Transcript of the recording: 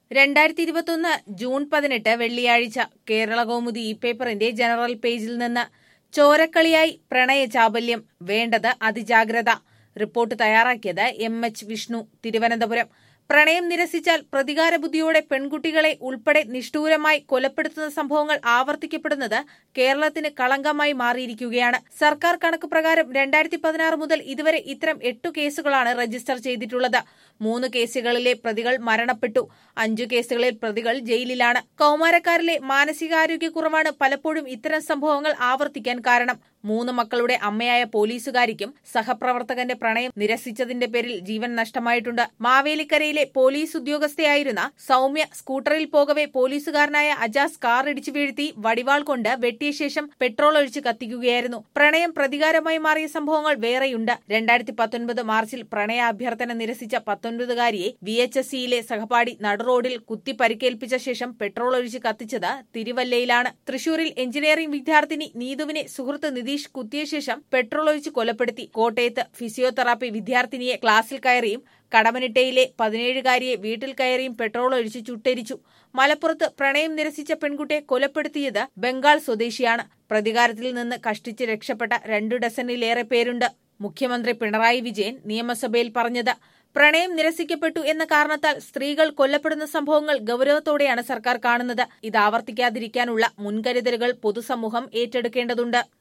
രണ്ടായിരത്തി ഇരുപത്തൊന്ന് ജൂൺ പതിനെട്ട് വെള്ളിയാഴ്ച കേരള കൗമുദി ഇ പേപ്പറിന്റെ ജനറൽ പേജിൽ നിന്ന് ചോരക്കളിയായി പ്രണയ ചാബല്യം വേണ്ടത് അതിജാഗ്രത റിപ്പോർട്ട് തയ്യാറാക്കിയത് എം എച്ച് വിഷ്ണു തിരുവനന്തപുരം പ്രണയം നിരസിച്ചാൽ പ്രതികാര ബുദ്ധിയോടെ പെൺകുട്ടികളെ ഉൾപ്പെടെ നിഷ്ഠൂരമായി കൊലപ്പെടുത്തുന്ന സംഭവങ്ങൾ ആവർത്തിക്കപ്പെടുന്നത് കേരളത്തിന് കളങ്കമായി മാറിയിരിക്കുകയാണ് സർക്കാർ കണക്ക് പ്രകാരം രണ്ടായിരത്തി പതിനാറ് മുതൽ ഇതുവരെ ഇത്തരം എട്ടു കേസുകളാണ് രജിസ്റ്റർ ചെയ്തിട്ടുള്ളത് മൂന്ന് കേസുകളിലെ പ്രതികൾ മരണപ്പെട്ടു അഞ്ചു കേസുകളിൽ പ്രതികൾ ജയിലിലാണ് കൌമാരക്കാരിലെ മാനസികാരോഗ്യക്കുറവാണ് പലപ്പോഴും ഇത്തരം സംഭവങ്ങൾ ആവർത്തിക്കാൻ കാരണം മൂന്ന് മക്കളുടെ അമ്മയായ പോലീസുകാരിക്കും സഹപ്രവർത്തകന്റെ പ്രണയം നിരസിച്ചതിന്റെ പേരിൽ ജീവൻ നഷ്ടമായിട്ടുണ്ട് മാവേലിക്കരയിലെ പോലീസ് ഉദ്യോഗസ്ഥയായിരുന്ന സൌമ്യ സ്കൂട്ടറിൽ പോകവെ പോലീസുകാരനായ അജാസ് കാർ ഇടിച്ചു വീഴ്ത്തി വടിവാൾ കൊണ്ട് വെട്ടിയ ശേഷം പെട്രോൾ ഒഴിച്ച് കത്തിക്കുകയായിരുന്നു പ്രണയം പ്രതികാരമായി മാറിയ സംഭവങ്ങൾ വേറെയുണ്ട് രണ്ടായിരത്തി പത്തൊൻപത് മാർച്ചിൽ പ്രണയാഭ്യർത്ഥന നിരസിച്ച പത്തൊൻപതുകാരിയെ വി എച്ച് എസ് സിയിലെ സഹപാഠി നടുറോഡിൽ കുത്തി പരിക്കേൽപ്പിച്ച ശേഷം പെട്രോൾ ഒഴിച്ച് കത്തിച്ചത് തിരുവല്ലയിലാണ് തൃശൂരിൽ എഞ്ചിനീയറിംഗ് വിദ്യാർത്ഥിനി നീതുവിനെ സുഹൃത്ത് നിതീഷ് കുത്തിയ ശേഷം പെട്രോൾ ഒഴിച്ച് കൊലപ്പെടുത്തി കോട്ടയത്ത് ഫിസിയോതെറാപ്പി വിദ്യാർത്ഥിനിയെ ക്ലാസ്സിൽ കയറിയും കടമനിട്ടയിലെ പതിനേഴുകാരിയെ വീട്ടിൽ കയറിയും പെട്രോൾ ഒഴിച്ച് ചുട്ടരിച്ചു മലപ്പുറത്ത് പ്രണയം നിരസിച്ച പെൺകുട്ടിയെ കൊലപ്പെടുത്തിയത് ബംഗാൾ സ്വദേശിയാണ് പ്രതികാരത്തിൽ നിന്ന് കഷ്ടിച്ച് രക്ഷപ്പെട്ട രണ്ടു ഡസനിലേറെ പേരുണ്ട് മുഖ്യമന്ത്രി പിണറായി വിജയൻ നിയമസഭയിൽ പറഞ്ഞത് പ്രണയം നിരസിക്കപ്പെട്ടു എന്ന കാരണത്താൽ സ്ത്രീകൾ കൊല്ലപ്പെടുന്ന സംഭവങ്ങൾ ഗൌരവത്തോടെയാണ് സർക്കാർ കാണുന്നത് ഇത് ആവർത്തിക്കാതിരിക്കാനുള്ള മുൻകരുതലുകൾ പൊതുസമൂഹം ഏറ്റെടുക്കേണ്ടതുണ്ട്